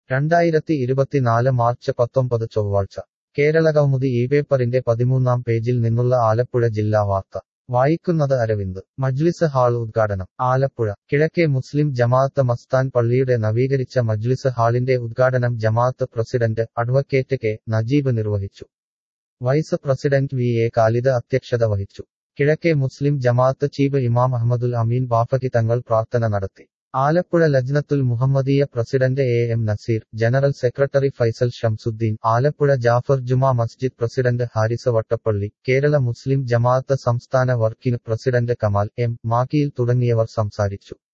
രണ്ടായിരത്തി ഇരുപത്തിനാല് മാർച്ച് പത്തൊമ്പത് ചൊവ്വാഴ്ച കേരളകൗമുദി ഈ പേപ്പറിന്റെ പതിമൂന്നാം പേജിൽ നിന്നുള്ള ആലപ്പുഴ ജില്ലാ വാർത്ത വായിക്കുന്നത് അരവിന്ദ് മജ്ലിസ് ഹാൾ ഉദ്ഘാടനം ആലപ്പുഴ കിഴക്കേ മുസ്ലിം ജമാഅത്ത് മസ്താൻ പള്ളിയുടെ നവീകരിച്ച മജ്ലിസ് ഹാളിന്റെ ഉദ്ഘാടനം ജമാഅത്ത് പ്രസിഡന്റ് അഡ്വക്കേറ്റ് കെ നജീബ് നിർവഹിച്ചു vice president V A Khalid അധ്യക്ഷത വഹിച്ചു കിഴക്കേ മുസ്ലിം ജമാഅത്ത് ചീഫ് ഇമാം അഹമ്മദുൽ അമീൻ ബാഫക്കി തങ്ങൾ പ്രാർത്ഥന നടത്തി Alappuzha Lajnathul Muhammadiya president A M Naseer general secretary Faisal Shamsuddin Alappuzha Jafar Juma Masjid president Haris Vattappally Kerala Muslim Jamaat സംസ്ഥാന working president Kamal M Makkiyil തുടങ്ങിയവർ സംസാരിച്ചു